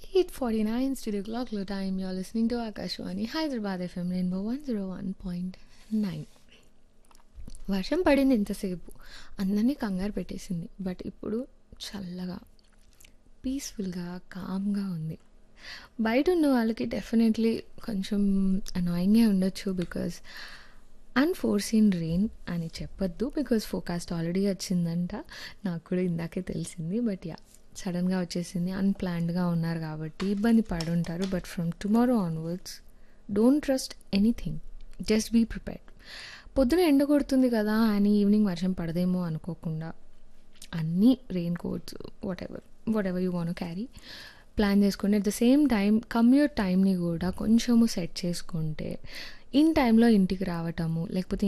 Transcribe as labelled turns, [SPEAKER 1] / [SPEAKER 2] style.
[SPEAKER 1] 8:49 Studio Clockలో time. You're listening to Akashwani Hyderabad FM Rainbow 101.9. వర్షం పడింది ఇంతసేపు అందరినీ కంగారు పెట్టేసింది బట్ ఇప్పుడు చల్లగా పీస్ఫుల్గా కామ్గా ఉంది బయట ఉన్న వాళ్ళకి డెఫినెట్లీ కొంచెం అనాయింగే ఉండొచ్చు బికాజ్ అన్ఫోర్సీన్ రెయిన్ అని చెప్పొద్దు బికాజ్ ఫోకాస్ట్ ఆల్రెడీ వచ్చిందంట నాకు కూడా ఇందాకే తెలిసింది బట్ యా సడన్గా వచ్చేసింది అన్ప్లాన్డ్గా ఉన్నారు కాబట్టి ఇబ్బంది పడి ఉంటారు but from tomorrow onwards don't trust anything just be prepared పొద్దున ఎండ కొడుతుంది కదా అని ఈవినింగ్ వర్షం పడదేమో అనుకోకుండా అన్నీ rain coats whatever whatever you want carry plan చేసుకుంటే at the same time commute టైంని కూడా కొంచెము సెట్ చేసుకుంటే ఇన్ టైంలో ఇంటికి రావటము లేకపోతే